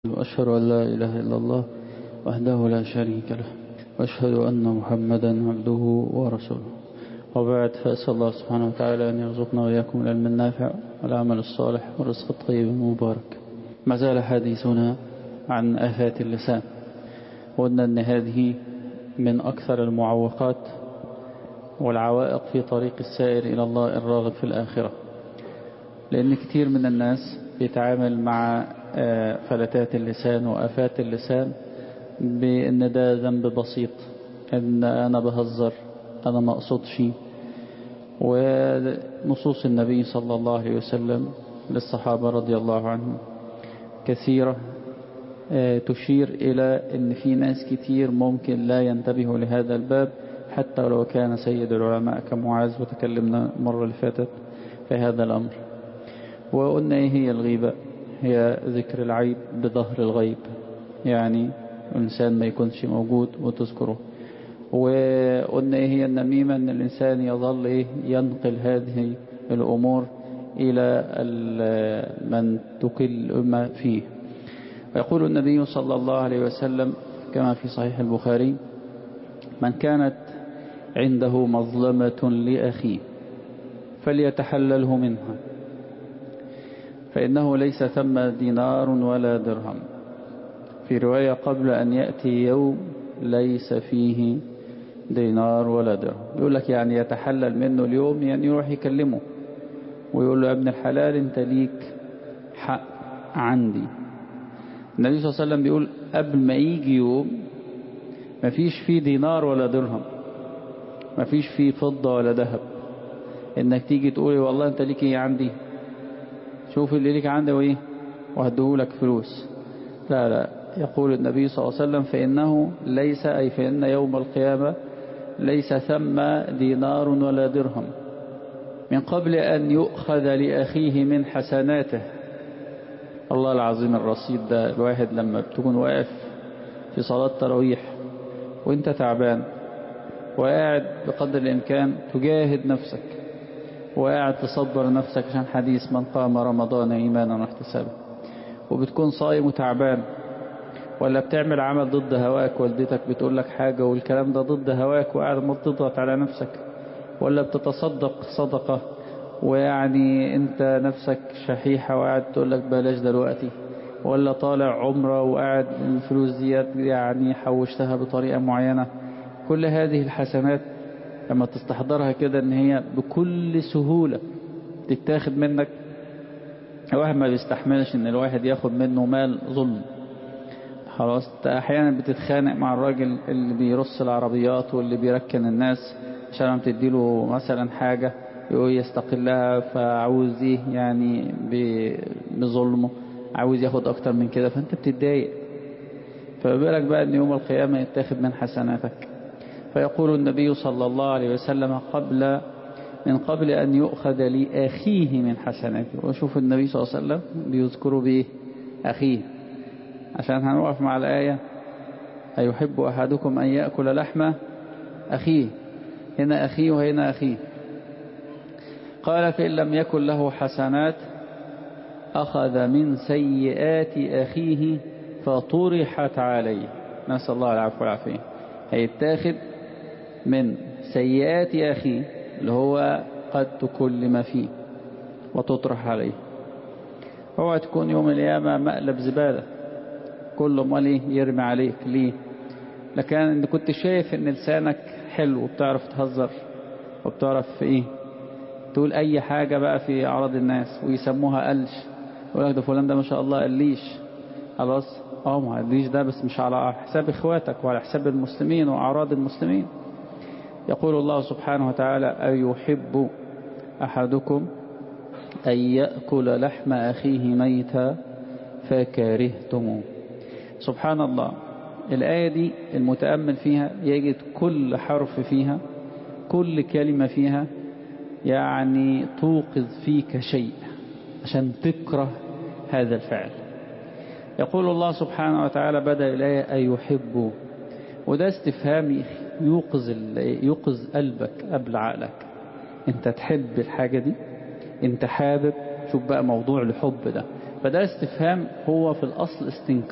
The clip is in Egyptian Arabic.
وأشهد أن لا إله إلا الله وحده لا شريك له وأشهد أن محمدا عبده ورسوله وبعد فأسأل الله سبحانه وتعالى أن يرزقنا وإياكم العلم النافع والعمل الصالح والرزق الطيب المبارك ما زال حديثنا عن آفات اللسان وقلنا أن هذه من أكثر المعوقات والعوائق في طريق السائر إلى الله الراغب في الآخرة لأن كتير من الناس بيتعامل مع فلتات اللسان وآفات اللسان بأن ده ذنب بسيط أن أنا بهزر أنا ما أقصدش ونصوص النبي صلى الله عليه وسلم للصحابة رضي الله عنهم كثيرة تشير إلى أن في ناس كتير ممكن لا ينتبهوا لهذا الباب حتى لو كان سيد العلماء كمعاذ وتكلمنا المرة اللي فاتت في هذا الأمر وقلنا إيه هي الغيبة هي ذكر العيب بظهر الغيب يعني الإنسان ما يكونش موجود وتذكره وقلنا إيه هي النميمة أن الإنسان يظل إيه ينقل هذه الأمور إلى من تكل ما فيه ويقول النبي صلى الله عليه وسلم كما في صحيح البخاري من كانت عنده مظلمة لأخيه فليتحلله منها فإنه ليس ثم دينار ولا درهم في رواية قبل أن يأتي يوم ليس فيه دينار ولا درهم يقول لك يعني يتحلل منه اليوم يعني يروح يكلمه ويقول له يا ابن الحلال انت ليك حق عندي النبي صلى الله عليه وسلم بيقول قبل ما يجي يوم مفيش فيه دينار ولا درهم مفيش فيه فضة ولا ذهب انك تيجي تقولي والله انت ليك ايه عندي شوف اللي ليك عندي وايه وهديهولك فلوس لا لا يقول النبي صلى الله عليه وسلم فإنه ليس أي فإن يوم القيامة ليس ثم دينار ولا درهم من قبل أن يؤخذ لأخيه من حسناته الله العظيم الرصيد ده الواحد لما بتكون واقف في صلاة تراويح وانت تعبان وقاعد بقدر الإمكان تجاهد نفسك وقاعد تصبر نفسك عشان حديث من قام رمضان إيمانا واحتسابا وبتكون صايم وتعبان ولا بتعمل عمل ضد هواك والدتك بتقول لك حاجة والكلام ده ضد هواك وقاعد ما تضغط على نفسك ولا بتتصدق صدقة ويعني انت نفسك شحيحة وقاعد تقول لك بلاش دلوقتي ولا طالع عمرة وقاعد الفلوس ديت يعني حوشتها بطريقة معينة كل هذه الحسنات لما تستحضرها كده ان هي بكل سهولة تتاخد منك الواحد ما بيستحملش ان الواحد ياخد منه مال ظلم خلاص احيانا بتتخانق مع الراجل اللي بيرص العربيات واللي بيركن الناس عشان تديله مثلا حاجة يقول يستقلها فعاوز ايه يعني بظلمه عاوز ياخد اكتر من كده فانت بتتضايق فبالك بقى ان يوم القيامة يتاخد من حسناتك فيقول النبي صلى الله عليه وسلم قبل من قبل أن يؤخذ لأخيه من حسناته وشوف النبي صلى الله عليه وسلم بيذكره بإيه أخيه عشان هنوقف مع الآية أيحب أحدكم أن يأكل لحمة أخيه هنا أخيه وهنا أخيه قال فإن لم يكن له حسنات أخذ من سيئات أخيه فطرحت عليه نسأل الله العفو والعافية هيتاخد من سيئات أخيه اللي هو قد تكلم فيه وتطرح عليه اوعى تكون يوم القيامة مقلب زبالة كل امال يرمي عليك ليه لكن انت كنت شايف ان لسانك حلو وبتعرف تهزر وبتعرف ايه تقول اي حاجة بقى في اعراض الناس ويسموها قلش يقول لك ده فلان ده ما شاء الله قليش خلاص اه ما قليش ده بس مش على حساب اخواتك وعلى حساب المسلمين واعراض المسلمين يقول الله سبحانه وتعالى أيحب أحدكم أن يأكل لحم أخيه ميتا فكرهتموه سبحان الله الآية دي المتأمل فيها يجد كل حرف فيها كل كلمة فيها يعني توقظ فيك شيء عشان تكره هذا الفعل يقول الله سبحانه وتعالى بدأ الآية أيحب وده استفهام يوقظ يوقظ قلبك قبل عقلك انت تحب الحاجة دي انت حابب شوف بقى موضوع الحب ده فده استفهام هو في الأصل استنكار